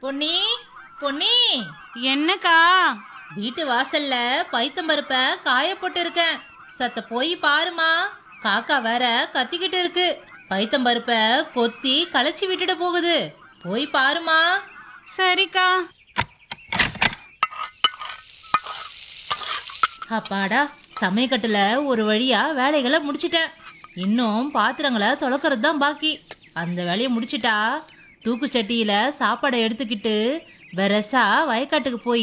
பொன்னி பொன்னி என்னக்கா வீட்டு வாசல்ல பைத்தம்பருப்ப காய போட்டு இருக்கேன் சத்த போய் பாருமா காக்கா வேற கத்திக்கிட்டு இருக்கு பைத்தம்பருப்ப கொத்தி களைச்சி விட்டுட்டு போகுது போய் பாருமா சரிக்கா அப்பாடா சமயக்கட்டுல ஒரு வழியா வேலைகளை முடிச்சிட்டேன் இன்னும் பாத்திரங்களை தொலைக்கிறது தான் பாக்கி அந்த வேலையை முடிச்சிட்டா தூக்கு சட்டியில சாப்பாடை எடுத்துக்கிட்டு வெரசா வயக்காட்டுக்கு போய்